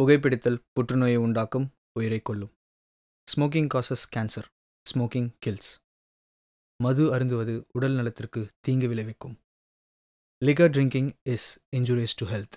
புகைப்பிடித்தல் புற்றுநோயை உண்டாக்கும் உயிரை கொல்லும் smoking causes cancer smoking kills மது அருந்துவது உடல் நலத்திற்கு தீங்கு விளைவிக்கும் liquor drinking is injurious to health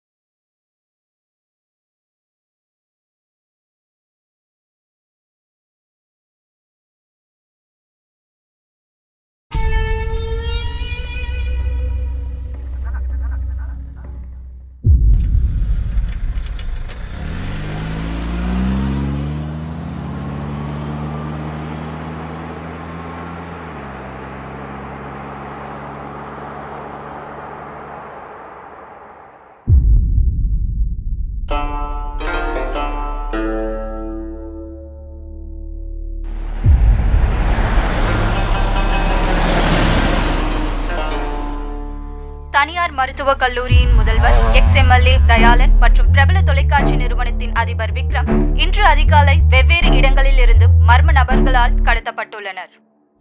தனியார் மருத்துவக் கல்லூரியின் முதல்வர் எக்ஸ் எம்எல்ஏ தயாளன் மற்றும் பிரபல தொலைக்காட்சி நிறுவனத்தின் அதிபர் விக்ரம் இன்று அதிகாலை வெவ்வேறு இடங்களில் இருந்து மர்ம நபர்களால் கடத்தப்பட்டுள்ளனர்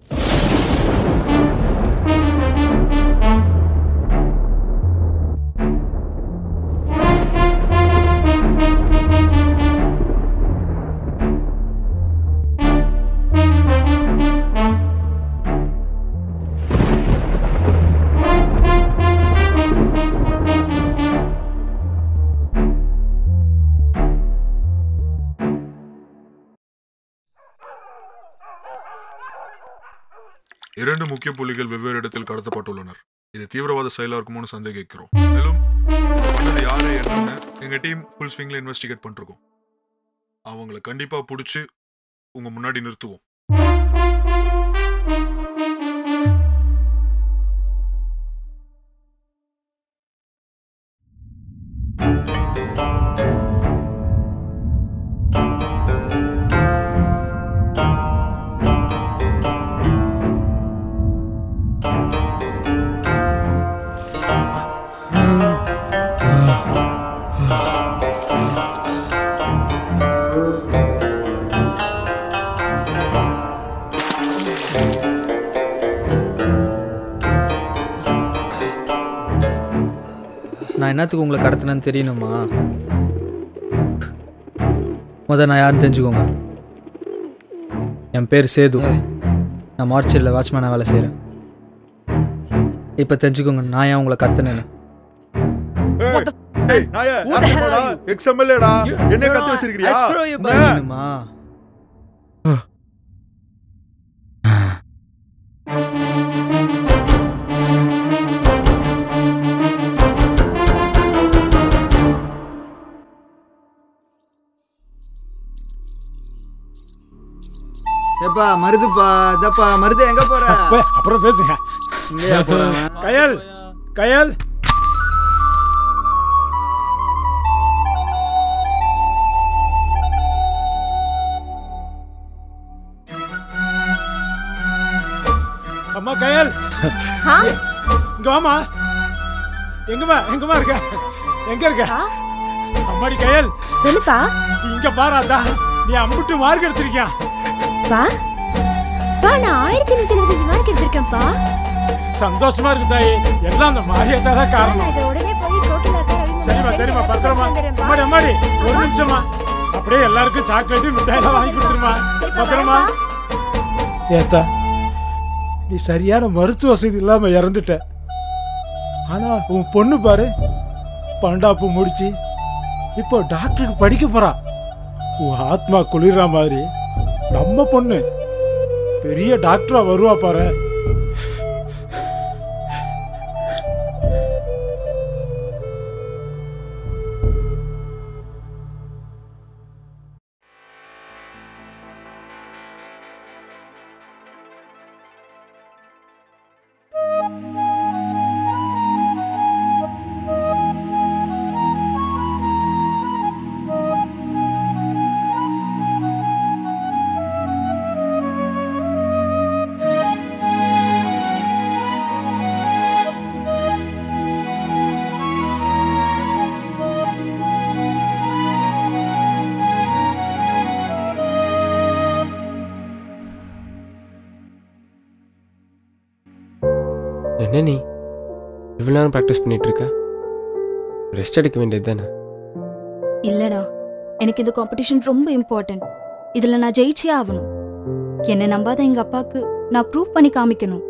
இரண்டு முக்கிய புள்ளிகள் வெவ்வேறு இடத்தில் கடத்தப்பட்டுள்ளனர் இது தீவிரவாத செயலா இருக்குமோன்னு சந்தேகிக்கிறோம் மேலும் பண்ணது யாரு என்னன்னு எங்க டீம் ஃபுல் ஸ்விங்ல இன்வெஸ்டிகேட் பண்ணிருக்கோம் அவங்கள கண்டிப்பா பிடிச்சி உங்க முன்னாடி நிறுத்துவோம் நான் என்னத்துக்கு உங்களை கடத்தினேன்னு தெரியணுமா முத நான் யாருன்னு தெரிஞ்சுக்கோங்க என் பேர் சேது நான் மார்ச்சரியில் வாட்ச்மேனாக வேலை செய்கிறேன் இப்போ தெரிஞ்சுக்கோங்க நான் ஏன் உங்களை கடத்தினேன்னு ஏய், நாயே, What the hell யாருடா? are you? XMLA டா. You- என்னைய you're கத்தி on. வச்சிருக்கிறியா? I'll screw you, என்ன? buddy. தெரியணுமா ஏப்பா மருதுப்பா இதப்பா மருது எங்க போற போய், அப்புறம் பேசுங்க இங்கேயா போறாங்க கயல் கயல் அம்மா கயல் ஆ? இங்க வாமா எங்கம்மா எங்கம்மா இருக்க எங்க இருக்க ஆ? அம்மாடி கயல் சொல்லுப்பா இங்க பாராதா நீ அம்புட்டு மார்க் எடுத்திருக்கியா பா பா நான் ஆயிரத்தி நூத்தி இருபத்தஞ்சு மார்க் எடுத்திருக்கேன்ப்பா சந்தோஷமா இருக்கு தாயி எல்லாம் அந்த மாரியாத்தா தான் காரணம் நான் இதை உடனே போய் கோகிலாக்கா ரவி சரிம்மா சரிம்மா பத்திரமா அம்மாடி அம்மாடி ஒரு நிமிஷமா அப்படியே எல்லாருக்கும் சாக்லேட்டு மிட்டாயெல்லாம் வாங்கி கொடுத்துருமா பத்திரமா ஏத்தா நீ சரியான மருத்துவ வசதி இல்லாம இறந்துட்ட ஆனா உன் பொண்ணு பாரு பன்னெண்டாப்பு முடிச்சு இப்போ டாக்டருக்கு படிக்க போறா உன் ஆத்மா குளிர்ற மாதிரி நம்ம பொண்ணு பெரிய டாக்டரா வருவா பாரு என்ன நீ இவ்வளோ நேரம் ப்ராக்டிஸ் பண்ணிட்டு இருக்க ரெஸ்ட் எடுக்க வேண்டியது தானே இல்லடா எனக்கு இந்த காம்படிஷன் ரொம்ப இம்பார்ட்டன்ட் இதுல நான் ஜெயிச்சே ஆகணும் என்னை நம்பாத எங்க அப்பாவுக்கு நான் ப்ரூவ் பண்ணி காமிக்கணும்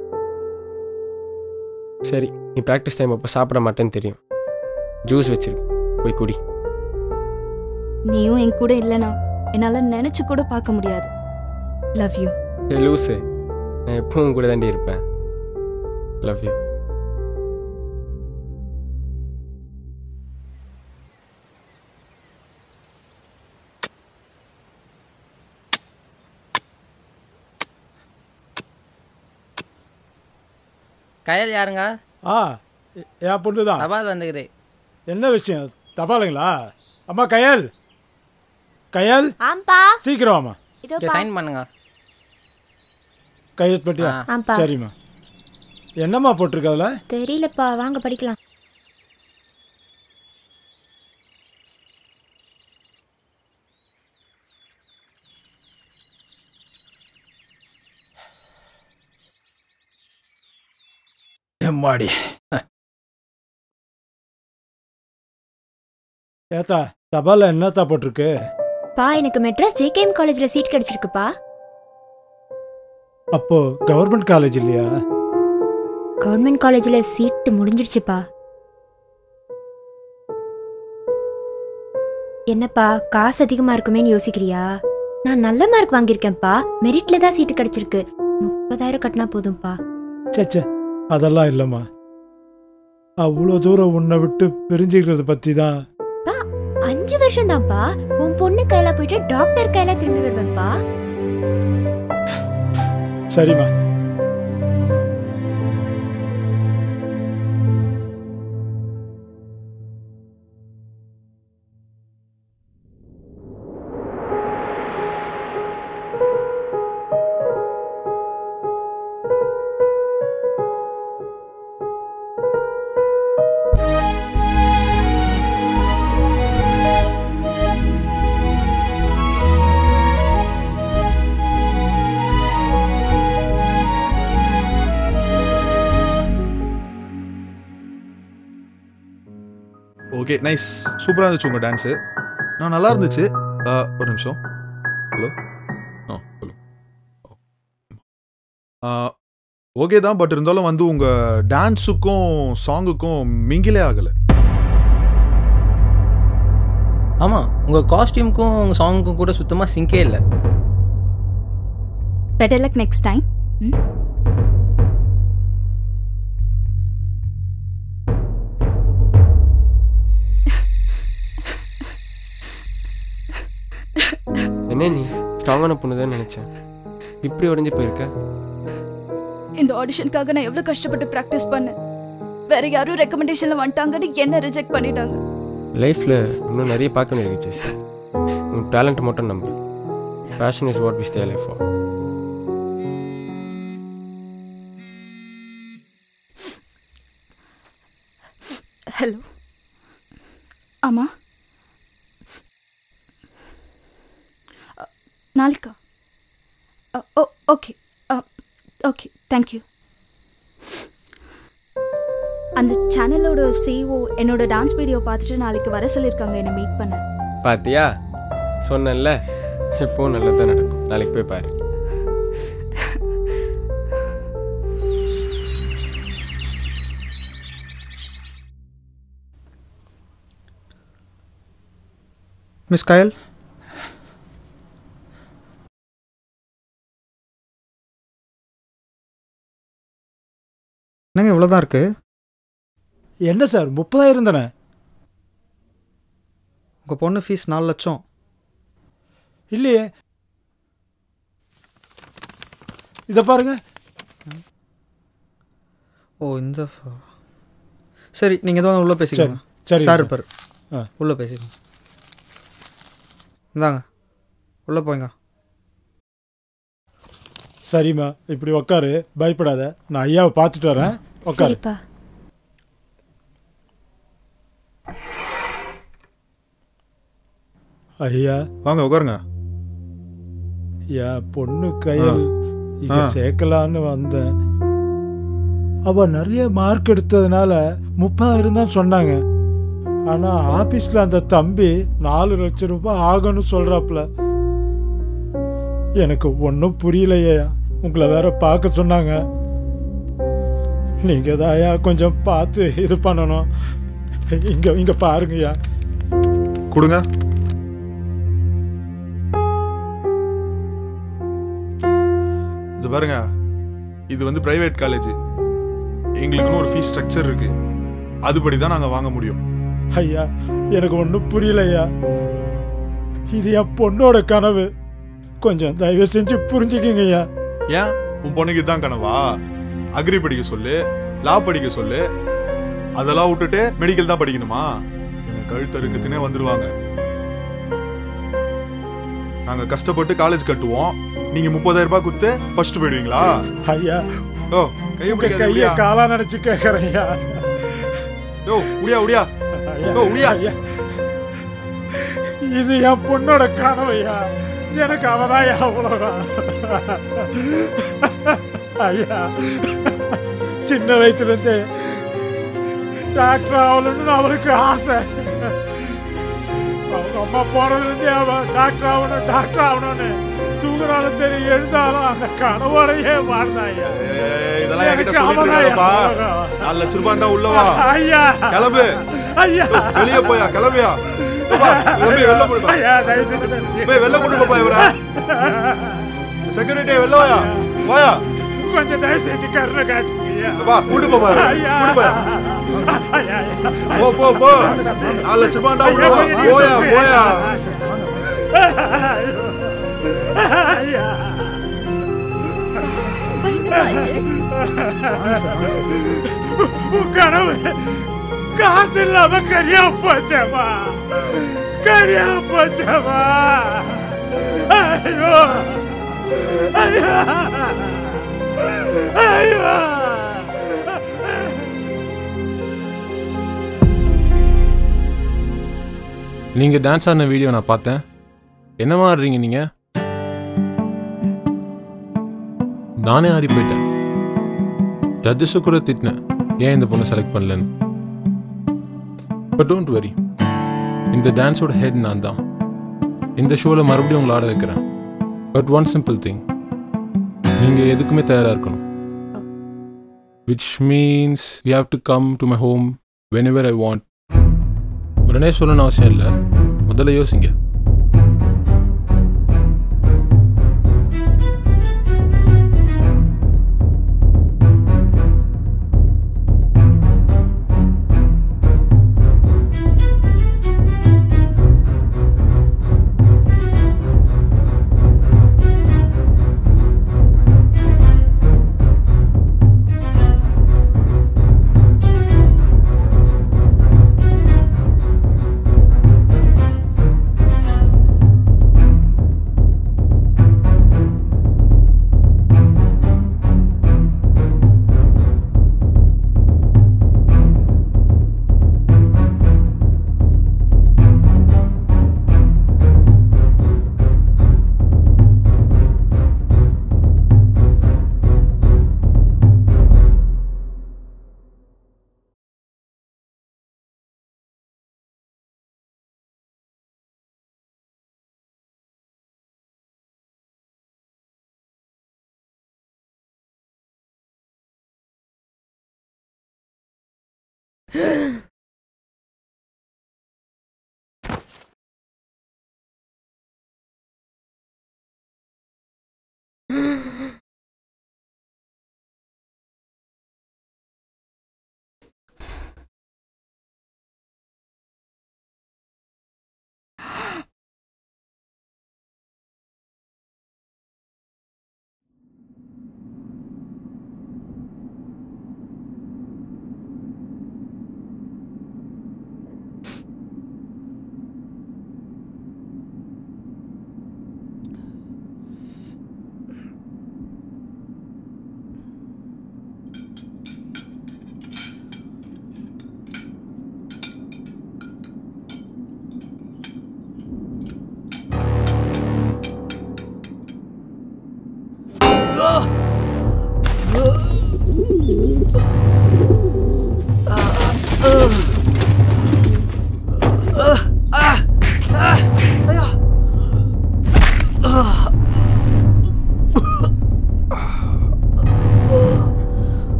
சரி நீ ப்ராக்டிஸ் டைம் அப்போ சாப்பிட மாட்டேன்னு தெரியும் ஜூஸ் வச்சிருக்கு போய் குடி நீயும் என் கூட இல்லைனா என்னால நினைச்சு கூட பார்க்க முடியாது லவ் யூ ஏ லூஸு நான் எப்பவும் கூட தாண்டி இருப்பேன் லவ் யூ கயல் யாருங்க ஆ எ- என் பொண்ணு தான் தபால் வந்துக்குது என்ன விஷயம் தபாலுங்களா அம்மா கயல் கயல் ஆம்பா சீக்கிரம் வாம்மா இதோப்பா சைன் பண்ணுங்க கையெழுத்து பட்டியா ஆ. ஆம்பா சரிம்மா என்னம்மா போட்டிருக்கு அதில் தெரியலப்பா வாங்க படிக்கலாம் எம்மாடி ஏத்தா தபால என்னத்தா போட்டிருக்கு பா எனக்கு மெட்ராஸ் ஜேகேஎம் காலேஜ்ல சீட் கிடைச்சிருக்குப்பா அப்போ கவர்மெண்ட் காலேஜ் இல்லையா கவர்மெண்ட் காலேஜ்ல சீட் முடிஞ்சிடுச்சுப்பா என்னப்பா காசு அதிகமா இருக்குமேன்னு யோசிக்கிறியா நான் நல்ல மார்க் வாங்கியிருக்கேன்ப்பா மெரிட்ல தான் சீட்டு கிடைச்சிருக்கு முப்பதாயிரம் கட்டினா போதும்ப்பா சேச்சே அதெல்லாம் இல்லைம்மா அவ்வளோ தூரம் உன்னை விட்டு பிரிஞ்சுக்கிறத பற்றி தான் அஞ்சு வருஷம் தான்ப்பா உன் பொண்ணு கையில போயிட்டு டாக்டர் கையில திரும்பி வருவேன்ப்பா சரிம்மா ஓகே நைஸ் சூப்பராக இருந்துச்சு உங்கள் டான்ஸு நான் நல்லா இருந்துச்சு ஆ, ஒரு நிமிஷம் ஹலோ ஆ ஹலோ ஓகே தான் பட் இருந்தாலும் வந்து உங்கள் டான்ஸுக்கும் சாங்குக்கும் மிங்கிலே ஆகலை ஆமாம் உங்கள் காஸ்டியூமுக்கும் உங்கள் சாங்குக்கும் கூட சுத்தமாக சிங்கே இல்லை பெட்டர் லக் நெக்ஸ்ட் டைம் என்ன நீ ஸ்ட்ராங்கான பொண்ணு தான் நினச்சேன் இப்படி உடஞ்சி போயிருக்க இந்த ஆடிஷனுக்காக நான் எவ்வளவு கஷ்டப்பட்டு ப்ராக்டிஸ் பண்ணேன் வேற யாரும் ரெக்கமெண்டேஷன்ல வந்துட்டாங்கன்னு என்ன ரிஜெக்ட் பண்ணிட்டாங்க லைஃப்பில் இன்னும் நிறைய பார்க்க வேண்டியது ஜெஸ் உன் டேலண்ட் மட்டும் நம்பு passion is what we stay life for hello ஆமா அ, நாளைக்கா அ, ஓ ஓகே அ, ஓகே தேங்க்யூ அந்த சேனலோட சிஓ என்னோட டான்ஸ் வீடியோ பார்த்துட்டு நாளைக்கு வர சொல்லியிருக்காங்க என்னை மீட் பண்ண பாத்தியா சொன்னேன்ல எப்பவும் நல்லது தான் நடக்கும் நாளைக்கு போய் பாரு மிஸ் கயல் என்னங்க இவ்வளோதான் இருக்கு என்ன சார் முப்பதாயிரம் தானே உங்கள் பொண்ணு ஃபீஸ் நாலு லட்சம் இல்லையே இதை பாருங்க ஓ இந்த ஃப- சரி நீங்கள் தான் உள்ளே பேசிக்கோங்க சரி சார் இருப்பார் ஆ. உள்ளே பேசிக்கோங்க இந்தாங்க உள்ளே போய்ங்க சரிம்மா இப்படி உக்காரு பயப்படாத நான் ஐயாவை பார்த்துட்டு வரேன் உக்காரு சரிப்பா ஐயா வாங்க உட்காருங்க என் பொண்ணு கையில் இங்க ஆ. சேர்க்கலான்னு வந்தேன் அவ நிறைய மார்க் எடுத்ததுனால முப்பதாயிரம் தான் சொன்னாங்க ஆனா ஆபீஸ்ல அந்த தம்பி நாலு லட்சம் ரூபாய் ஆகும்னு சொல்றாப்ல எனக்கு ஒன்றும் புரியலையே உங்களை வேற பார்க்க சொன்னாங்க நீங்க தாயா கொஞ்சம் பார்த்து இது பண்ணணும் இங்க இங்க பாருங்கய்யா கொடுங்க இது பாருங்க இது வந்து பிரைவேட் காலேஜ் எங்களுக்குன்னு ஒரு ஃபீஸ் ஸ்ட்ரக்சர் இருக்கு அதுபடி தான் நாங்கள் வாங்க முடியும் ஐயா எனக்கு ஒன்றும் புரியலையா இது என் பொண்ணோட கனவு கொஞ்சம் தயவு செஞ்சு புரிஞ்சுக்கிங்க ஐயா ஏன் உன் பொண்ணுக்கு தான் கனவா அக்ரி படிக்க சொல்லு லா படிக்க சொல்லு அதெல்லாம் விட்டுட்டு மெடிக்கல் தான் படிக்கணுமா எங்க கழுத்தறுக்குன்னே வந்துருவாங்க நாங்க கஷ்டப்பட்டு காலேஜ் கட்டுவோம் நீங்க முப்பதாயிரம் ரூபாய் கொடுத்து ஃபர்ஸ்ட் போயிடுவீங்களா ஐயா ஓ கையை உங்க பிடிக்காத கையை உடியா காலா நினைச்சு கேட்கறேன் ஐயா யோ உடியா உடியா ஐயா, ஓ, உடியா. ஐயா. இது என் பொண்ணோட கனவையா எனக்கு அவதான் ஐயா உலகம் ஐயா சின்ன வயசுல இருந்து டாக்டர் ஆகணும்னு அவளுக்கு ஆசை அவங்க அம்மா போனதுல இருந்தே அவ டாக்டர் ஆகணும் டாக்டர் ஆகணும்னு தூங்குறாலும் சரி எழுந்தாலும் அந்த கனவோடையே வாழ்ந்தாயா ஏய், இதெல்லாம் என்கிட்ட எனக்கு சொல்லிட்டு அவதான் இருக்காதப்பா. உலகம். நாலு லட்ச ரூபாய் இருந்தா உள்ளவா ஐயா கிளம்பு ஐயா வெளியே போயா கிளம்பியா தம்பி வெளில போடுப்பா ஐயா தயவு செஞ்சு போய் வெளில கொண்டு போப்பா இவர செக்யூரிட்டி வெளில வாயா வாயா கொஞ்சம் தயவு செஞ்சு கருணை காட்டுங்க ஐயா வா கூட்டு போப்பா இவரை. ஐயா கூட்டு போயா ஐயா ஐயா. போ போ போ நாலு லட்ச ரூபாய் இருந்தா ஐயா, உள்ளவா கொஞ்சம் நீங்க போயா சொல்லுங்க. போயா ஐயா உன் கனவு காசு இல்லாம கரியா போச்சேமா கரியா போச்சேமா ஐயோ ஐயா ஐயோ நீங்கள் டான்ஸ் ஆடின வீடியோ நான் பார்த்தேன் என்னவா ஆடுறீங்க நீங்கள் நானே ஆடி போயிட்டேன் ஜட்ஜஸு கூட திட்டினேன் ஏன் இந்த பொண்ணை செலக்ட் பண்ணலன்னு பட் டோன்ட் வரி இந்த டான்ஸோட ஹெட் நான் தான் இந்த ஷோவில் மறுபடியும் உங்களை ஆட வைக்கிறேன் பட் ஒன் சிம்பிள் திங் நீங்கள் எதுக்குமே தயாராக இருக்கணும் which means you have to come to my home whenever I want உடனே சொல்லணும்னு அவசியம் இல்லை முதல்ல யோசிங்க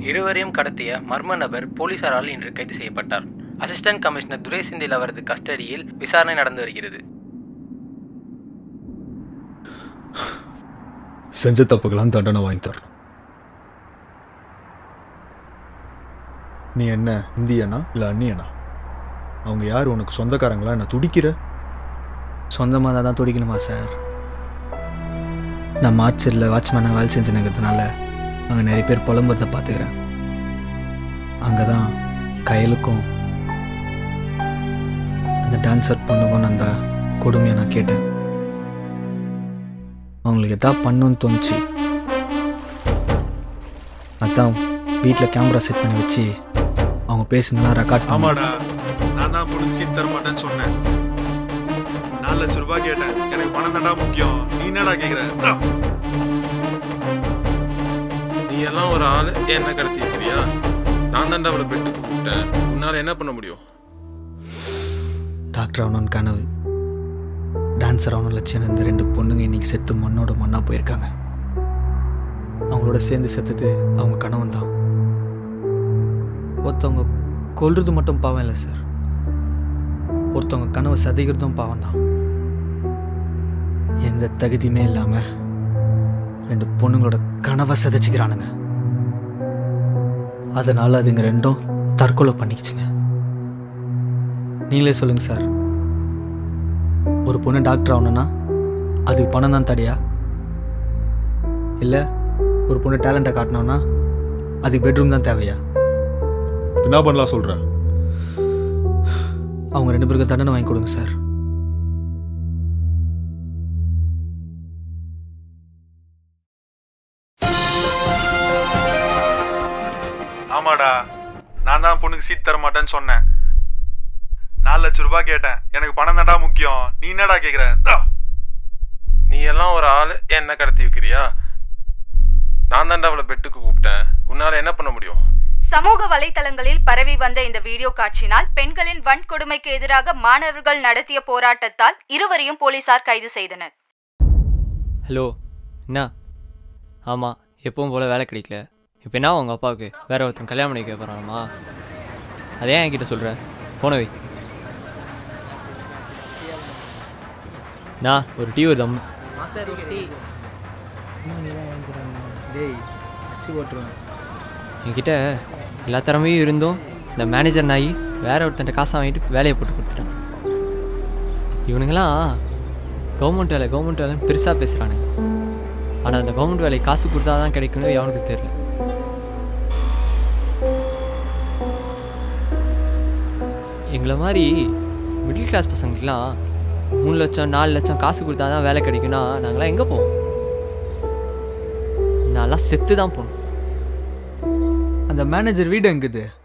இருவரையும் கடத்திய மர்ம நபர் போலீசாரால் இன்று கைது செய்யப்பட்டார் அசிஸ்டன்ட் கமிஷனர் துரை செந்தில் அவரது கஸ்டடியில் விசாரணை நடந்து வருகிறது செஞ்ச தப்புக்கெல்லாம் தண்டனை வாங்கி தரணும் நீ என்ன இந்தியனா இல்லை அந்நியனா அவங்க யார் உனக்கு சொந்தக்காரங்களா என்ன துடிக்கிற சொந்தமாக தான் துடிக்கணுமா சார் நான் மார்ச்சரில் வாட்ச்மேனாக வேலை செஞ்சுனுங்கிறதுனால அங்கே நிறைய பேர் புலம்புறதை பார்த்துக்கிறேன் அங்கே தான் கையலுக்கும் அந்த டான்ஸர் பொண்ணுக்கும் அந்த கொடுமையை நான் கேட்டேன் அவங்களுக்கு எதா பண்ணுன்னு தோணுச்சு அதான் வீட்டில் கேமரா செட் பண்ணி வச்சு அவங்க பேசுனதெல்லாம் ரெக்கார்ட் ஆமாடா நான் தான் பொண்ணுக்கு சீட் தர மாட்டேன்னு சொன்னேன் நாலு லட்ச ரூபாய் கேட்டேன் எனக்கு பணம் தான்டா முக்கியம் நீ என்னடா கேக்குற இந்தா. நீ எல்லாம் ஒரு ஆள் என்ன கடத்தி இருக்கிறியா நான் தான்டா அவளை பெட்டுக்கு கூப்பிட்டேன் உன்னால என்ன பண்ண முடியும் டாக்டர் ஆகணும்னு கனவு டான்ஸர் ஆகணும் லட்சியம் இந்த ரெண்டு பொண்ணுங்க இன்னைக்கு செத்து மண்ணோட மண்ணா போயிருக்காங்க அவங்களோட சேர்ந்து செத்தது அவங்க கணவன் தான் ஒருத்தவங்க கொல்றது மட்டும் பாவம் இல்லை சார் ஒருத்தவங்க கனவை சதைக்கிறதும் பாவம் தான் எந்த தகுதியுமே இல்லாமல் ரெண்டு பொண்ணுங்களோட கனவை சதைச்சிக்கிறானுங்க அதனால அதுங்க ரெண்டும் தற்கொலை பண்ணிக்கிச்சுங்க நீங்களே சொல்லுங்க சார் ஒரு பொண்ணு டாக்டர் ஆகணும்னா அதுக்கு பணம் தான் தடையா இல்லை ஒரு பொண்ணு டேலண்ட்டை காட்டணும்னா அதுக்கு பெட்ரூம் தான் தேவையா என்ன பண்ணலாம் சொல்ற அவங்க ரெண்டு பேருக்கும் தண்டனை வாங்கி கொடுங்க சார் ஆமாடா நான் தான் பொண்ணுக்கு சீட் தர மாட்டேன்னு சொன்னேன் நாலு லட்ச ரூபாய் கேட்டேன் எனக்கு பணம் தான்டா முக்கியம் நீ என்னடா கேக்குற இந்தா. நீ எல்லாம் ஒரு ஆள் என்ன கடத்தி வைக்கிறியா நான் தான்டா அவளை பெட்டுக்கு கூப்பிட்டேன் உன்னால என்ன பண்ண முடியும் சமூக வலைதளங்களில் பரவி வந்த இந்த வீடியோ காட்சினால் பெண்களின் வன்கொடுமைக்கு எதிராக மாணவர்கள் நடத்திய போராட்டத்தால் இருவரையும் போலீசார் கைது செய்தனர் ஹலோ என்ன ஆமாம் எப்பவும் போல் வேலை கிடைக்கல இப்போ என்ன உங்கள் அப்பாவுக்கு வேற ஒருத்தன் கல்யாணம் பண்ணி வைக்க போகிறாமா அதே என்கிட்ட சொல்கிற ஃபோனை வை நான் ஒரு டீ வருதம் மாஸ்டர் ஒரு டீ டேய் அச்சு போட்டுருவேன் என்கிட்ட எல்லா திறமையும் இருந்தும் இந்த மேனேஜர் நாயி வேற ஒருத்தன்ட்ட காசை வாங்கிட்டு வேலையை போட்டு கொடுத்துட்டான் இவனுங்களாம் கவர்மெண்ட் வேலை கவர்மெண்ட் வேலைன்னு பெருசாக பேசுகிறானுங்க ஆனால் அந்த கவர்மெண்ட் வேலை காசு கொடுத்தா தான் கிடைக்கும்னு எவனுக்கு தெரியல எங்களை மாதிரி மிடில் கிளாஸ் பசங்களுக்குலாம் மூணு லட்சம் நாலு லட்சம் காசு கொடுத்தா தான் வேலை கிடைக்கும்னா நாங்களாம் எங்கே போவோம் நான்லாம் செத்து தான் போகணும் அந்த மேனேஜர் வீடு எங்குது